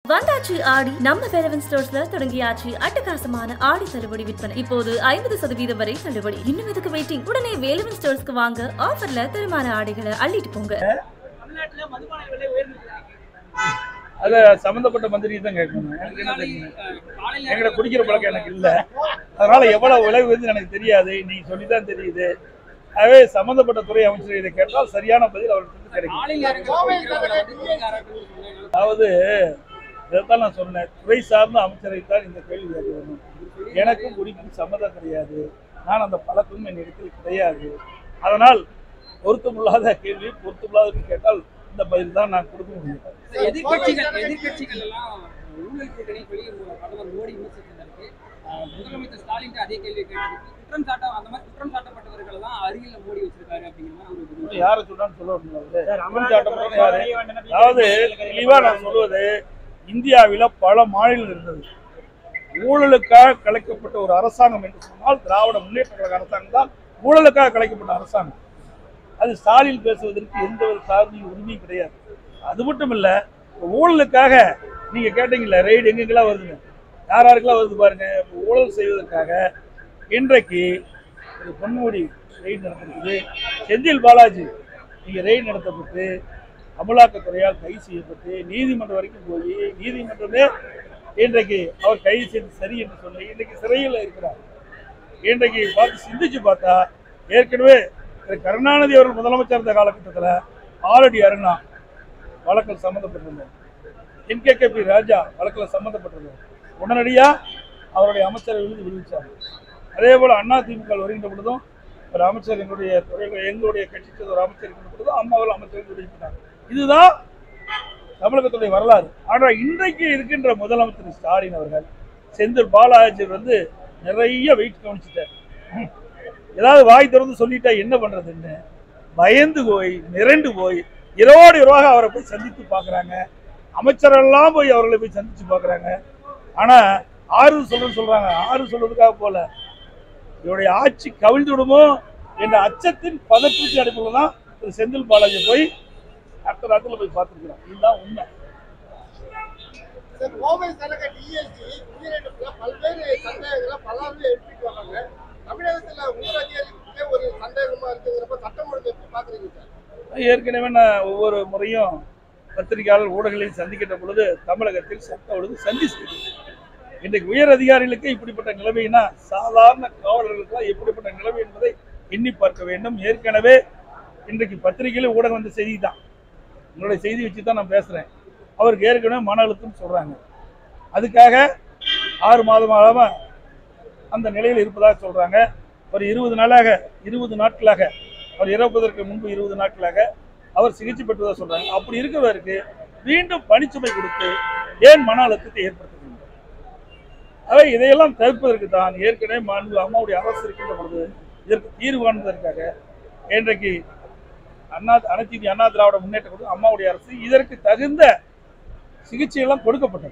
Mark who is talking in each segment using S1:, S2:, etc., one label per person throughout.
S1: வந்தாச்சு ஆடி நம்ம வேலவன் ஸ்டோர்ஸ்ல தொடங்கியாச்சு அட்டகாசமான ஆடி தள்ளுபடி விற்பனை இப்போது ஐம்பது சதவீதம் வரை தள்ளுபடி இன்னும் எதுக்கு வெயிட்டிங் உடனே வேலவன் ஸ்டோர்ஸ்க்கு வாங்க ஆஃபர்ல தரமான ஆடைகளை அள்ளிட்டு போங்க
S2: தமிழ்நாட்டுல மதுபான விலை உயர்ந்திருக்கு
S3: அது சம்பந்தப்பட்ட மந்திரி தான் கேட்கணும் எனக்கு என்ன தெரியும்
S2: காலையில
S3: எங்கட குடிக்கிற பழக்கம் எனக்கு இல்லை அதனால எவ்வளவு விலை வந்து எனக்கு தெரியாது நீங்க சொல்லிதான் தெரியுது ஆகவே சம்பந்தப்பட்ட துறை அமைச்சர் இதை கேட்டால் சரியான பதில் அவர்களுக்கு கிடைக்கும்
S2: காலையில இருக்கிற
S3: அதாவது இதைத்தான் நான் சொன்னேன் துறை சார்ந்த அமைச்சரை தான் இந்த கேள்வி கேட்க வேண்டும் எனக்கும் குடிக்கும் சம்மதம் கிடையாது நான் அந்த பழக்கமும் என் இடத்தில் கிடையாது அதனால் பொருத்தமில்லாத கேள்வி பொருத்தமில்லாத கேட்டால் இந்த பதில் தான் நான் கொடுக்க முடியும்
S2: எதிர்கட்சிகள் எதிர்கட்சிகள் எல்லாம் ஊழல் கூட்டணி சொல்லி பிரதமர் மோடி விமர்சித்திருக்கு ஆஹ் முதலமைச்சர் ஸ்டாலின் அதே கேள்வி கேட்டிருக்கு குற்றம் சாட்ட அந்த மாதிரி குற்றம் சாட்டப்பட்டவர்கள் தான் அருகில் மோடி வச்சிருக்காரு அப்படிங்கிற மாதிரி ஒரு விமர்சனம்.
S3: யாரை சொன்னான்னு சொல்ல முடியாது குற்றம் சாட்டப்பட்டவங்க யாரு அதாவது தெளிவா நான் சொல்வது இந்தியாவில பல மாநிலம் இருந்தது ஊழலுக்காக கலைக்கப்பட்ட ஒரு அரசாங்கம் என்று சொன்னால் திராவிட முன்னேற்ற கழக அரசாங்கம் தான் ஊழலுக்காக கலைக்கப்பட்ட அரசாங்கம் அது ஸ்டாலின் பேசுவதற்கு எந்த ஒரு சார்பியும் உரிமையும் கிடையாது அது மட்டும் இல்ல ஊழலுக்காக நீங்க கேட்டீங்கல்ல ரெய்டு எங்கெங்கெல்லாம் வருதுங்க யார் யாருக்கெல்லாம் வருது பாருங்க இப்ப ஊழல் செய்வதற்காக இன்றைக்கு ஒரு பொன்முடி ரெய்டு நடந்திருக்குது செந்தில் பாலாஜி இங்கே ரெய்டு நடத்தப்பட்டு அமலாக்கத்துறையால் கைது செய்யப்பட்டு நீதிமன்றம் வரைக்கும் போய் நீதிமன்றமே இன்றைக்கு அவர் கைது செய்து சரி என்று சொல்லி இன்றைக்கு சிறையில் இருக்கிறார் இன்றைக்கு பார்த்து சிந்திச்சு பார்த்தா ஏற்கனவே திரு கருணாநிதி அவர்கள் முதலமைச்சர் இருந்த காலகட்டத்தில் ஆல்ரெடி அருணா வழக்கில் சம்மந்தப்பட்டிருந்தார் என்கேகேபி ராஜா வழக்கில் சம்மந்தப்பட்டிருந்தார் உடனடியாக அவருடைய அமைச்சரை விழுந்து விடுவிச்சார் அதே போல் அண்ணா திமுக வருகின்ற பொழுதும் ஒரு அமைச்சர் எங்களுடைய துறையில் எங்களுடைய கட்சி சேர்ந்த ஒரு அமைச்சர் இருக்கின்ற பொழுதும் அம்மாவில் அமைச்சர் விடுவித்தார் இதுதான் தமிழகத்துடைய வரலாறு ஆனால் இன்றைக்கு இருக்கின்ற முதலமைச்சர் ஸ்டாலின் அவர்கள் செந்தில் பாலாஜி வந்து நிறைய வெயிட் கவனிச்சுட்டார் ஏதாவது வாய் திறந்து சொல்லிட்டா என்ன பண்றதுன்னு பயந்து போய் மிரண்டு போய் இரவோடு இரவாக அவரை போய் சந்தித்து பார்க்குறாங்க அமைச்சரெல்லாம் போய் அவர்களை போய் சந்திச்சு பார்க்குறாங்க ஆனா ஆறு சொல்றேன்னு சொல்றாங்க ஆறு சொல்றதுக்காக போல இவருடைய ஆட்சி கவிழ்ந்து விடுமோ என்ற அச்சத்தின் பதற்றத்தின் அடிப்படையில் தான் திரு செந்தில் பாலாஜி போய் அடுத்த நாட்டில் போய் பார்த்துருக்கிறோம் இதுதான் உண்மை
S4: சார், கோவை சரக டிஎஸ்சி உயிரிழப்புல பல்வேறு சந்தேகங்களை பலரும் எழுப்பிட்டு வராங்க தமிழகத்துல உயர் அதிகாரிகளுக்கே ஒரு சந்தேகமா இருக்குங்கிறப்ப சட்டம் ஒழுங்கு எப்படி பாக்குறீங்க சார்
S3: ஏற்கனவே நான் ஒவ்வொரு முறையும் பத்திரிகையாளர் ஊடகங்களையும் சந்திக்கின்ற பொழுது தமிழகத்தில் சட்ட ஒழுங்கு சந்தி செய்தது இன்றைக்கு உயர் அதிகாரிகளுக்கு இப்படிப்பட்ட நிலைமைனா சாதாரண காவலர்களுக்கெல்லாம் எப்படிப்பட்ட நிலைமை என்பதை எண்ணி பார்க்க வேண்டும் ஏற்கனவே இன்றைக்கு பத்திரிகையில ஊடகம் வந்த செய்தி தான் உங்களுடைய செய்தி வச்சு தான் நான் பேசுறேன் அவருக்கு ஏற்கனவே மன அழுத்தம் சொல்றாங்க அதுக்காக ஆறு மாதமாக அந்த நிலையில் இருப்பதாக சொல்றாங்க ஒரு இருபது நாளாக இருபது நாட்களாக அவர் இறப்பதற்கு முன்பு இருபது நாட்களாக அவர் சிகிச்சை பெற்றதாக சொல்றாங்க அப்படி இருக்கிறவருக்கு மீண்டும் பணிச்சுமை கொடுத்து ஏன் மன அழுத்தத்தை ஏற்படுத்த வேண்டும் அவை இதையெல்லாம் தவிர்ப்பதற்கு தான் ஏற்கனவே மாண்பு அம்மாவுடைய அரசு இருக்கின்ற பொழுது இதற்கு தீர்வு காண்பதற்காக இன்றைக்கு அண்ணா அனைத்து இந்திய அண்ணா திராவிட முன்னேற்ற கழகம் அம்மாவுடைய அரசு இதற்கு தகுந்த சிகிச்சையெல்லாம் கொடுக்கப்பட்டது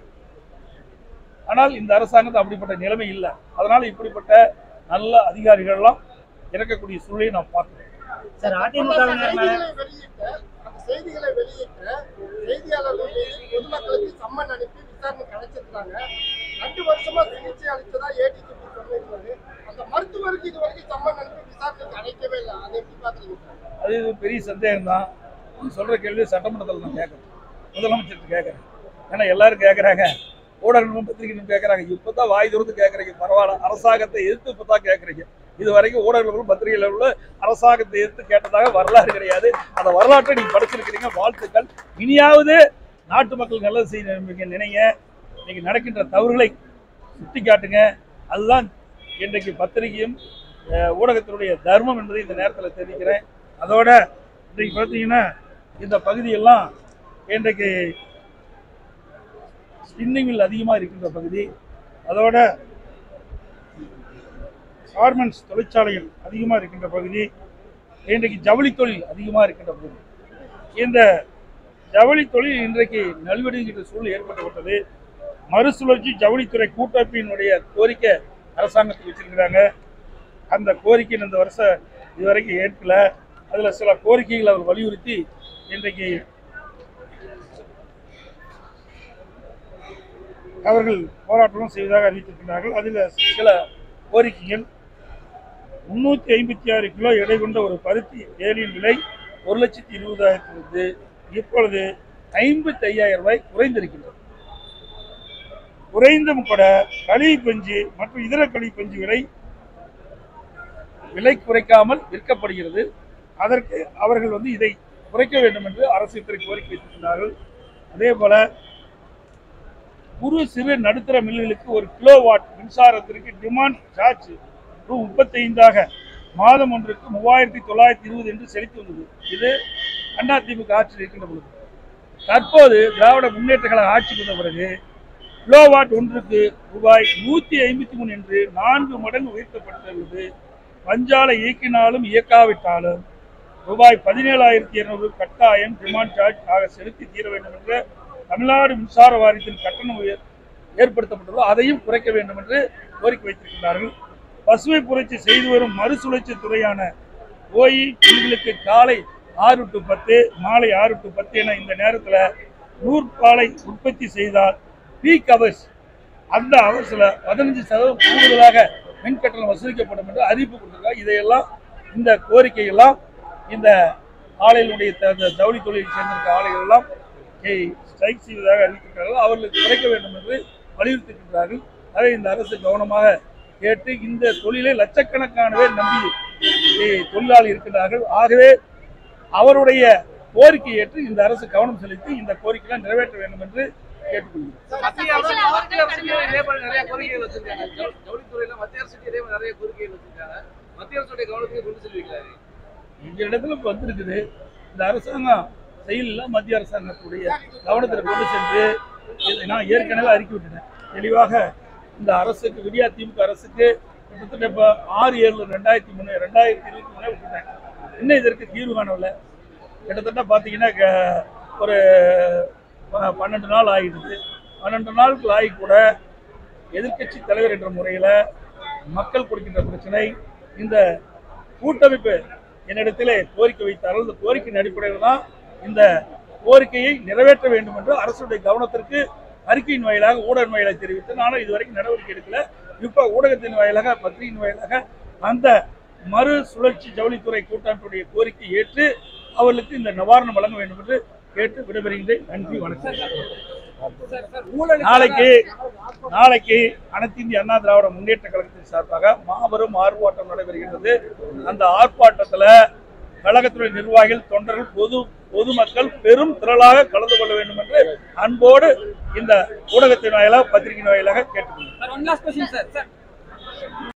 S3: ஆனால் இந்த அரசாங்கத்தில் அப்படிப்பட்ட நிலைமை இல்லை அதனால இப்படிப்பட்ட நல்ல அதிகாரிகள்லாம் இறக்கக்கூடிய சூழ்நிலையை நாம் பார்க்கிறோம்
S5: சார்
S4: பல
S5: அதிமுகவினர் மேல
S4: செய்திகளை வெளியிட்ட அந்த செய்திகளை வெளியிட்ட செய்தியாளர்கள் மீது பொதுமக்களுக்கு சம்மன் அனுப்பி விசாரணை கிடைச்சிருக்காங்க ரெண்டு வருஷமா சிகிச்சை அளித்ததா ஏடிஜிபி சொல்லியிருந்தாரு அந்த மருத்துவருக்கு இது வரைக்கும் சம்மன் அனுப்பி விசாரணைக்கு அழைக்கவே இல்லை அதை எப்படி பாக்குறீங்க சார்
S3: அது இது பெரிய சந்தேகம் தான் நீ சொல்ற கேள்வி சட்டமன்றத்தில் நான் கேட்கறேன் முதலமைச்சருக்கு கேட்கறேன் ஏன்னா எல்லாரும் கேட்கறாங்க ஊடகங்களும் பத்திரிகைகளும் கேட்கறாங்க இப்பதான் வாய் திறந்து கேட்கறீங்க பரவாயில்ல அரசாங்கத்தை எதிர்த்து இப்பதான் கேட்கறீங்க இது வரைக்கும் ஊடகங்களும் பத்திரிகைகளும் அரசாங்கத்தை எதிர்த்து கேட்டதாக வரலாறு கிடையாது அந்த வரலாற்றை நீங்க படிச்சிருக்கிறீங்க வாழ்த்துக்கள் இனியாவது நாட்டு மக்கள் நல்லது செய்ய நினைங்க இன்னைக்கு நடக்கின்ற தவறுகளை சுட்டி காட்டுங்க அதுதான் இன்றைக்கு பத்திரிகையும் அஹ், ஊடகத்தினுடைய தர்மம் என்பதை இந்த நேரத்தில் தெரிவிக்கிறேன் அதோட இன்றைக்கு பார்த்தீங்கன்னா இந்த பகுதியெல்லாம் இன்றைக்கு ஸ்பின்னிங் மில் அதிகமாக இருக்கின்ற பகுதி அதோட கார்மெண்ட்ஸ் தொழிற்சாலைகள் அதிகமாக இருக்கின்ற பகுதி இன்றைக்கு ஜவுளி தொழில் அதிகமாக இருக்கின்ற பகுதி இந்த ஜவுளி தொழில் இன்றைக்கு நல்வடிகின்ற சூழல் ஏற்பட்டுவிட்டது மறுசுழற்சி ஜவுளித்துறை கூட்டமைப்பினுடைய கோரிக்கை அரசாங்கத்துக்கு வச்சிருக்கிறாங்க அந்த கோரிக்கை இந்த வருஷம் இதுவரைக்கும் ஏற்கல அதில் சில கோரிக்கைகளை அவர் வலியுறுத்தி இன்றைக்கு அவர்கள் போராட்டமும் செய்வதாக அறிவித்திருக்கிறார்கள் அதில் சில கோரிக்கைகள் முன்னூற்றி ஐம்பத்தி ஆறு கிலோ எடை கொண்ட ஒரு பருத்தி ஏலியின் விலை ஒரு லட்சத்தி இருபதாயிரத்திலிருந்து இப்பொழுது ஐம்பத்தி ஐயாயிரம் ரூபாய் குறைந்திருக்கின்றது குறைந்தும் கூட களி பஞ்சு மற்றும் இதர களி பஞ்சு விலை விலை குறைக்காமல் விற்கப்படுகிறது அதற்கு அவர்கள் வந்து இதை குறைக்க வேண்டும் என்று அரசு துறை கோரிக்கை வைத்திருக்கிறார்கள் அதே போல குறு சிறு நடுத்தர மில்லுகளுக்கு ஒரு கிலோவாட் மின்சாரத்திற்கு டிமாண்ட் சார்ஜ் ரூ முப்பத்தைந்தாக மாதம் ஒன்றுக்கு மூவாயிரத்தி தொள்ளாயிரத்தி இருபது என்று செலுத்தி வந்தது இது அதிமுக ஆட்சியில் இருக்கின்ற பொழுது தற்போது திராவிட முன்னேற்ற கழக ஆட்சிக்கு வந்த பிறகு கிலோவாட் ஒன்றுக்கு ரூபாய் நூற்றி ஐம்பத்தி மூணு என்று நான்கு மடங்கு உயர்த்தப்பட்டுள்ளது பஞ்சாலை இயக்கினாலும் இயக்காவிட்டாலும் ரூபாய் பதினேழாயிரத்தி இருநூறு கட்டாயம் டிமாண்ட் சார்ஜ் ஆக செலுத்தி தீர வேண்டும் என்ற தமிழ்நாடு மின்சார வாரியத்தின் கட்டணம் உயர் ஏற்படுத்தப்பட்டுள்ளதோ அதையும் குறைக்க வேண்டும் என்று கோரிக்கை வைத்திருக்கிறார்கள் பசுமை புரட்சி செய்து வரும் மறுசுழற்சி துறையான ஓய் பெண்களுக்கு காலை ஆறு டு பத்து மாலை ஆறு டு பத்து என இந்த நேரத்தில் நூற்பாலை உற்பத்தி செய்தால் பீக் அவர்ஸ் அந்த அவர்ஸில் பதினஞ்சு சதவீதம் கூடுதலாக மின் கட்டணம் வசூலிக்கப்படும் என்று அறிவிப்பு கொடுத்திருக்காங்க இதையெல்லாம் இந்த கோரிக்கையெல்லாம் இந்த ஆலையினுடைய த- இந்த ஜவுளி தொழிலை சேர்ந்திருக்க ஆலைகள் எல்லாம் ஸ்ட்ரைக் செய்வதாக அறிவித்திருக்கிறார்கள் அவர்களுக்கு குறைக்க வேண்டும் என்று வலியுறுத்தியிருக்கிறார்கள் அதை இந்த அரசு கவனமாக கேட்டு இந்த தொழிலை லட்சக்கணக்கான பேர் நம்பி eh, தொழிலாளி இருக்கிறார்கள் ஆகவே அவருடைய கோரிக்கையை ஏற்று இந்த அரசு கவனம் செலுத்தி இந்த கோரிக்கையை நிறைவேற்ற வேண்டும் என்று கேட்டுக்கொள்கிறேன்
S5: மத்திய அரசு மத்திய அரசுக்கு இதே மாதிரி நிறைய கோரிக்கைகள் வச்சிருக்காங்க ஜவு- ஜவுளித்துறையில மத்திய அரசுக்கு இதே மாதிரி நிறைய கோரிக்கைகள் வச்சிருக்காங்க மத்திய அரசுடைய கவனத்துக்கு கொண்டு செல்வீங்களா இதை?
S3: எங்க இடத்துல இப்ப வந்திருக்குது இந்த அரசாங்கம் செயலில் மத்திய அரசாங்கத்துடைய கவனத்தில் கொண்டு சென்று இதை நான் ஏற்கனவே அறிக்கை விட்டுட்டேன் தெளிவாக இந்த அரசுக்கு விடியா திமுக அரசுக்கு கிட்டத்தட்ட இப்போ ஆறு ஏழு ரெண்டாயிரத்தி மூணு ரெண்டாயிரத்தி இருபத்தி மூணு விட்டுட்டேன் இன்னும் இதற்கு தீர்வு காணவில்லை கிட்டத்தட்ட பார்த்தீங்கன்னா க- ஒரு ப- பன்னெண்டு நாள் ஆகிடுது பன்னெண்டு நாளுக்கு ஆகி கூட எதிர்க்கட்சி தலைவர் என்ற முறையில் மக்கள் கொடுக்கின்ற பிரச்சனை இந்த கூட்டமைப்பு என்னிடத்திலே கோரிக்கை வைத்தார்கள் இந்த கோரிக்கையின் அடிப்படையில் தான் இந்த கோரிக்கையை நிறைவேற்ற வேண்டும் என்று அரசுடைய கவனத்திற்கு அறிக்கையின் வாயிலாக ஊடக வாயிலாக தெரிவித்து நானும் இதுவரைக்கும் நடவடிக்கை எடுக்கல இப்போ ஊடகத்தின் வாயிலாக பத்திரிகையின் வாயிலாக அந்த மறு சுழற்சி ஜவுளித்துறை கூட்டமைப்புடைய கோரிக்கை ஏற்று அவர்களுக்கு இந்த நிவாரணம் வழங்க வேண்டும் என்று கேட்டு விடைபெறுகின்றேன் நன்றி வணக்கம்
S2: சார் சார் ஊழல்
S3: நாளைக்கு நாளைக்கு அனைத்து இந்திய அண்ணா திராவிட முன்னேற்ற கழகத்தின் சார்பாக மாபெரும் ஆர்ப்பாட்டம் நடைபெறுகின்றது அந்த ஆர்ப்பாட்டத்தில் கழகத்துடைய நிர்வாகிகள் தொண்டர்கள் பொது பொதுமக்கள் பெரும் திரளாக கலந்து கொள்ள வேண்டும் என்று அன்போடு இந்த ஊடகத்தின் வாயிலாக பத்திரிகையின் வாயிலாக கேட்டுக்கொள்கிறேன்
S2: sir one last question sir sir